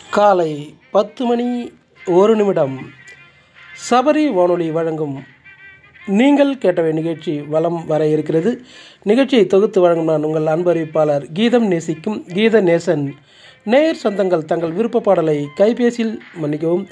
காலை பத்து மணி ஒரு நிமிடம் சபரி வானொலி வழங்கும் நீங்கள் கேட்டவை நிகழ்ச்சி வலம் வர இருக்கிறது நிகழ்ச்சியை தொகுத்து வழங்கும் நான் உங்கள் அன்பறிவிப்பாளர் கீதம் நேசிக்கும் கீத நேசன் நேயர் சொந்தங்கள் தங்கள் விருப்ப பாடலை கைபேசியில் மன்னிக்கவும்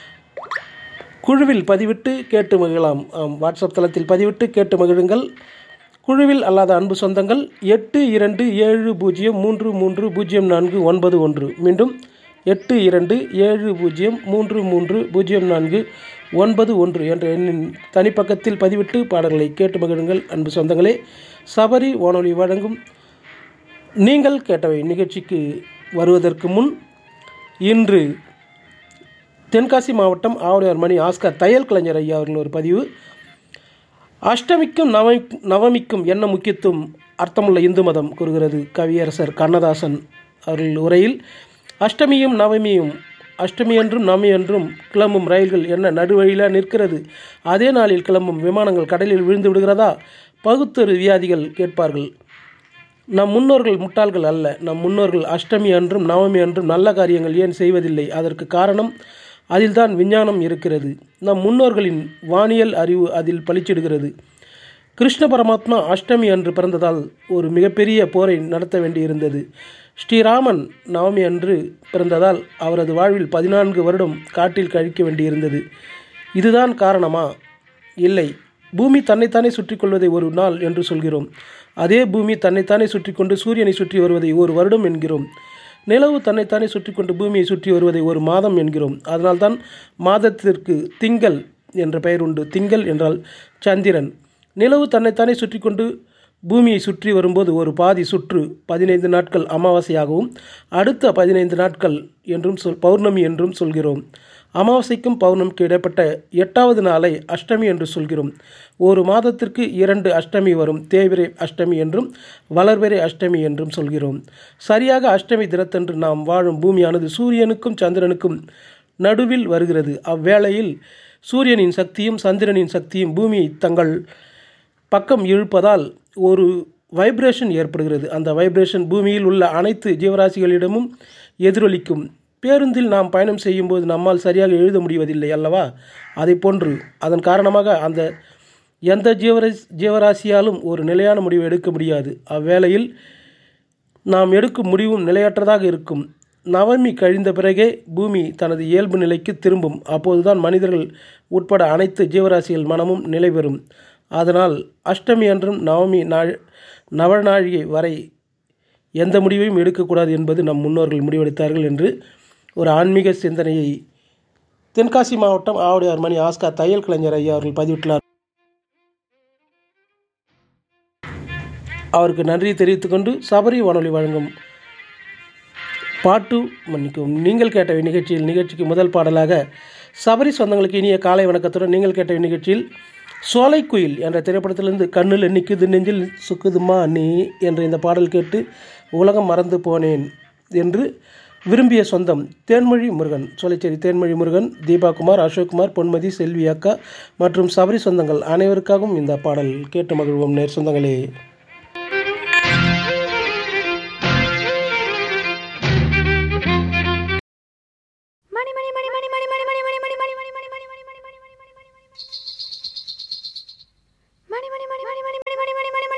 குழுவில் பதிவிட்டு கேட்டு மகிழலாம் ஆம் வாட்ஸ்அப் தளத்தில் பதிவிட்டு கேட்டு மகிழுங்கள் குழுவில் அல்லாத அன்பு சொந்தங்கள் எட்டு இரண்டு ஏழு பூஜ்ஜியம் மூன்று மூன்று பூஜ்ஜியம் நான்கு ஒன்பது ஒன்று மீண்டும் எட்டு இரண்டு ஏழு பூஜ்ஜியம் மூன்று மூன்று பூஜ்ஜியம் நான்கு ஒன்பது ஒன்று என்ற எண்ணின் தனிப்பக்கத்தில் பதிவிட்டு பாடல்களை கேட்டு மகிழுங்கள் அன்பு சொந்தங்களே சபரி வானொலி வழங்கும் நீங்கள் கேட்டவை நிகழ்ச்சிக்கு வருவதற்கு முன் இன்று தென்காசி மாவட்டம் ஆவடியார் மணி ஆஸ்கர் தையல் கலைஞர் ஐயா அவர்கள் ஒரு பதிவு அஷ்டமிக்கும் நவமி நவமிக்கும் என்ன முக்கியத்துவம் அர்த்தமுள்ள இந்து மதம் கூறுகிறது கவியரசர் கண்ணதாசன் அவர்கள் உரையில் அஷ்டமியும் நவமியும் அஷ்டமி என்றும் நவமி என்றும் கிளம்பும் ரயில்கள் என்ன நடுவழியில் நிற்கிறது அதே நாளில் கிளம்பும் விமானங்கள் கடலில் விழுந்து விடுகிறதா பகுத்தறிவு வியாதிகள் கேட்பார்கள் நம் முன்னோர்கள் முட்டாள்கள் அல்ல நம் முன்னோர்கள் அஷ்டமி அன்றும் நவமி அன்றும் நல்ல காரியங்கள் ஏன் செய்வதில்லை அதற்கு காரணம் அதில்தான் விஞ்ஞானம் இருக்கிறது நம் முன்னோர்களின் வானியல் அறிவு அதில் பளிச்சிடுகிறது கிருஷ்ண பரமாத்மா அஷ்டமி அன்று பிறந்ததால் ஒரு மிகப்பெரிய போரை நடத்த வேண்டியிருந்தது ஸ்ரீராமன் நவமி அன்று பிறந்ததால் அவரது வாழ்வில் பதினான்கு வருடம் காட்டில் கழிக்க வேண்டியிருந்தது இதுதான் காரணமா இல்லை பூமி தன்னைத்தானே சுற்றி கொள்வதை ஒரு நாள் என்று சொல்கிறோம் அதே பூமி தன்னைத்தானே சுற்றி கொண்டு சூரியனை சுற்றி வருவதை ஒரு வருடம் என்கிறோம் நிலவு தன்னைத்தானே சுற்றி கொண்டு பூமியை சுற்றி வருவதை ஒரு மாதம் என்கிறோம் அதனால்தான் மாதத்திற்கு திங்கள் என்ற பெயர் உண்டு திங்கள் என்றால் சந்திரன் நிலவு தன்னைத்தானே சுற்றி கொண்டு பூமியை சுற்றி வரும்போது ஒரு பாதி சுற்று பதினைந்து நாட்கள் அமாவாசையாகவும் அடுத்த பதினைந்து நாட்கள் என்றும் சொல் பௌர்ணமி என்றும் சொல்கிறோம் அமாவாசைக்கும் பௌர்ணமிக்கு இடைப்பட்ட எட்டாவது நாளை அஷ்டமி என்று சொல்கிறோம் ஒரு மாதத்திற்கு இரண்டு அஷ்டமி வரும் தேவிரை அஷ்டமி என்றும் வளர்வரை அஷ்டமி என்றும் சொல்கிறோம் சரியாக அஷ்டமி தினத்தன்று நாம் வாழும் பூமியானது சூரியனுக்கும் சந்திரனுக்கும் நடுவில் வருகிறது அவ்வேளையில் சூரியனின் சக்தியும் சந்திரனின் சக்தியும் பூமியை தங்கள் பக்கம் இழுப்பதால் ஒரு வைப்ரேஷன் ஏற்படுகிறது அந்த வைப்ரேஷன் பூமியில் உள்ள அனைத்து ஜீவராசிகளிடமும் எதிரொலிக்கும் பேருந்தில் நாம் பயணம் செய்யும்போது நம்மால் சரியாக எழுத முடிவதில்லை அல்லவா அதை போன்று அதன் காரணமாக அந்த எந்த ஜீவராசி ஜீவராசியாலும் ஒரு நிலையான முடிவை எடுக்க முடியாது அவ்வேளையில் நாம் எடுக்கும் முடிவும் நிலையற்றதாக இருக்கும் நவமி கழிந்த பிறகே பூமி தனது இயல்பு நிலைக்கு திரும்பும் அப்போதுதான் மனிதர்கள் உட்பட அனைத்து ஜீவராசிகள் மனமும் நிலை பெறும் அதனால் அஷ்டமி அன்றும் நவமி நாள் நவநாழிகை வரை எந்த முடிவையும் எடுக்கக்கூடாது என்பது நம் முன்னோர்கள் முடிவெடுத்தார்கள் என்று ஒரு ஆன்மீக சிந்தனையை தென்காசி மாவட்டம் ஆவடியார் மணி ஆஸ்கா தையல் கலைஞர் ஐயா அவர்கள் பதிவிட்டுள்ளார் அவருக்கு நன்றி தெரிவித்துக்கொண்டு சபரி வானொலி வழங்கும் பாட்டு மன்னிக்கும் நீங்கள் கேட்ட நிகழ்ச்சியில் நிகழ்ச்சிக்கு முதல் பாடலாக சபரி சொந்தங்களுக்கு இனிய காலை வணக்கத்துடன் நீங்கள் கேட்ட நிகழ்ச்சியில் சோலைக்குயில் என்ற திரைப்படத்திலிருந்து கண்ணில் நிற்குது நெஞ்சில் சுக்குதுமா நீ என்ற இந்த பாடல் கேட்டு உலகம் மறந்து போனேன் என்று விரும்பிய சொந்தம் தேன்மொழி முருகன் சோலைச்சேரி தேன்மொழி முருகன் தீபாகுமார் அசோக்குமார் பொன்மதி செல்வி அக்கா மற்றும் சபரி சொந்தங்கள் அனைவருக்காகவும் இந்த பாடல் கேட்டு மகிழ்வோம் நேர் சொந்தங்களே